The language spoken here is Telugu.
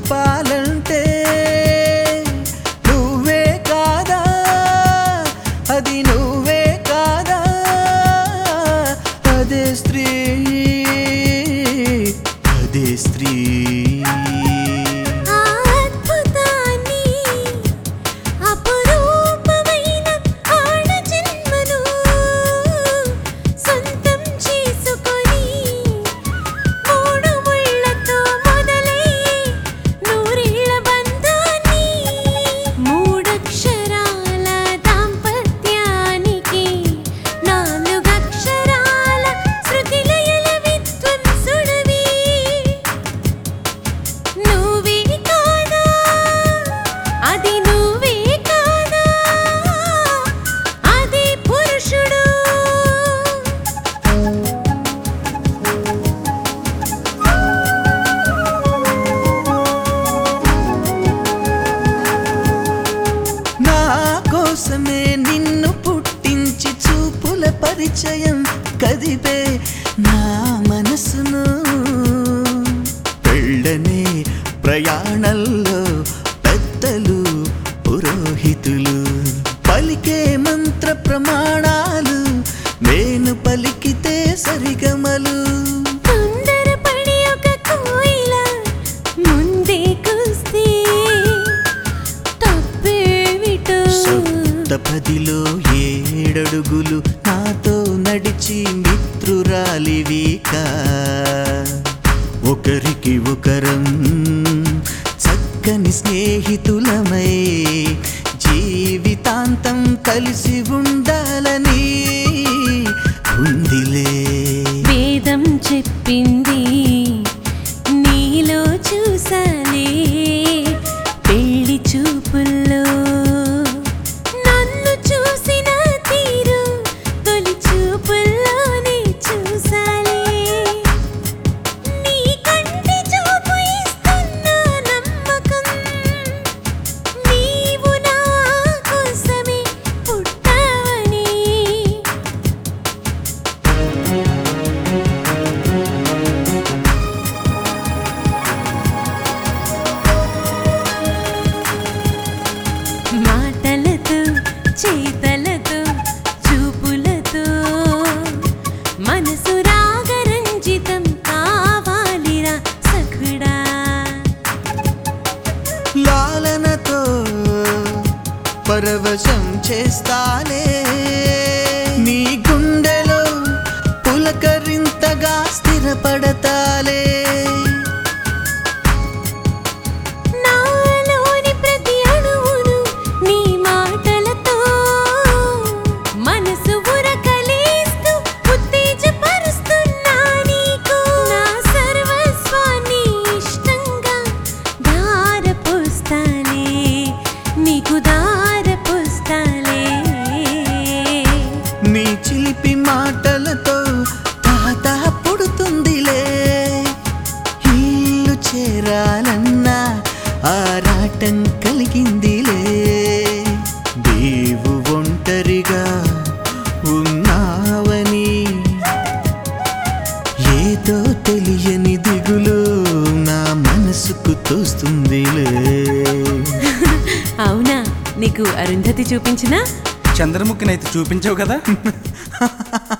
చెప్పాలంటే నువ్వే కాదా అది నువ్వే కాదా అదే స్త్రీ అదే స్త్రీ ఆ అద్భుతాన్ని అపురూపమైన ఆడ జన్మను సొంతం చేసుకొని మూడు ముళ్ళతో మొదలై నూరేళ్ల బంధాన్ని మూడక్షరాల దాంపత్యానికి నాలుగక్షరాల శృతిలయల విద్వంసుడివి నువ్వే కాదా అది నువ్వే కాదా అది పురుషుడు నా కోసమే నిన్ను పుట్టించి చూపుల పరిచయం కదిపే నా మనసును పెళ్ళనే ప్రయాణంలో పెద్దలు పురోహితులు పలికే మంత్ర ప్రమాణాలు నేను పలికితే సరిగమలు తొందరపడి ఒక కోయిల ముందే కుస్తే తప్పేమిటో సప్తపదిలో ఏడడుగులు నాతో నడిచి మిత్రురాలివిక ఒకరికి ఒకరం చక్కని స్నేహితులమై జీవితాంతం కలిసి ఉండాలని ఉందిలే వేదం చెప్పింది నీలో చూసాలే పెళ్లి చూపుల్లో నన్ను చూసిన తీరు తొలి చూపుల్లోనే చూసాలే నీ కంటి చూపు ఇస్తున్న నమ్మకం నీవు నా కోసమే పుట్టావని మాటలతో చేతలతో చూపులతో మనసు రాగరంజితం కావాలిరా సఖుడా లాలనతో పరవశం చేస్తాలే నీ గుండెలో పులకరింతగా స్థిరపడతాలే నాలోని ప్రతి అణువును నీ మాటలతో మనసు ఉరకలేస్తూ ఉత్తేజపరుస్తున్నా నీకు నా సర్వస్వాన్ని ఇష్టంగా దారపోస్తాలే నీకు దారపోస్తాలే నీ చిలిపి మాటలతో తాత పుడుతుందిలే ఇల్లు చేరాలన్న ఆరాటం కలిగిందిలే దేవు ఒంటరిగా ఉన్నావని ఏదో తెలియని దిగులు నా మనసుకు తోస్తుందిలే అవునా నీకు అరుంధతి చూపించినా చంద్రముఖినైతే చూపించవు కదా